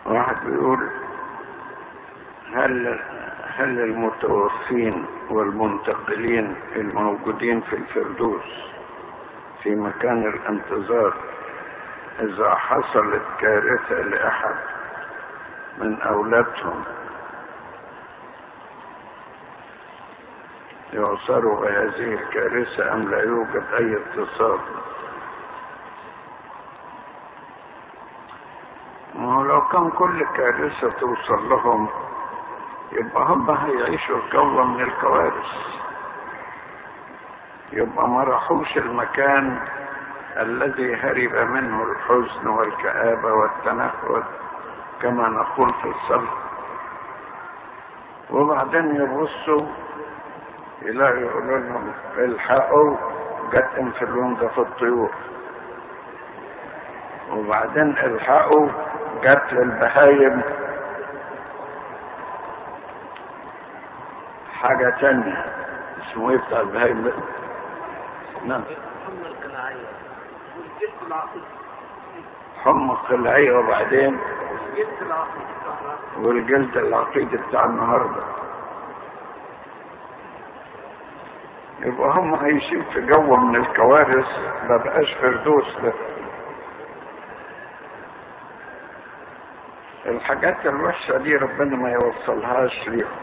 واحد بيقول هل هل المتوفين والمنتقلين الموجودين في الفردوس في مكان الانتظار إذا حصلت كارثة لأحد من أولادهم يعصروا بهذه الكارثة أم لا يوجد أي اتصال ما هو لو كان كل كارثة توصل لهم يبقى هم هيعيشوا كوة من الكوارث يبقى ما راحوش المكان الذي هرب منه الحزن والكآبة والتنهد كما نقول في الصلاة وبعدين يبصوا يلاقوا يقولوا لهم الحقوا جت انفلونزا في الطيور وبعدين الحقوا جت للبهايم حاجة تانية اسمه ايه بتاع البهايم ده؟ نعم حمى القلاعية والجلد العقيد حمى القلعية وبعدين الجلد العقيد والجلد العقيدي بتاع النهارده يبقى هم عايشين في جو من الكوارث ما بقاش فردوس ده الحاجات الوحشة دي ربنا ما يوصلهاش ليهم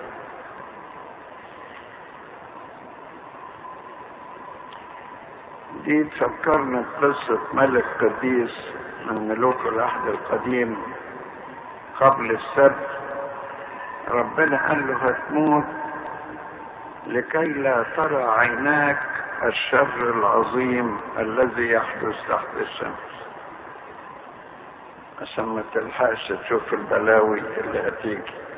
دي تفكرنا بقصة ملك قديس من ملوك العهد القديم قبل السبت ربنا قال له هتموت لكي لا ترى عيناك الشر العظيم الذي يحدث تحت الشمس عشان ما تلحقش تشوف البلاوي اللي هتيجي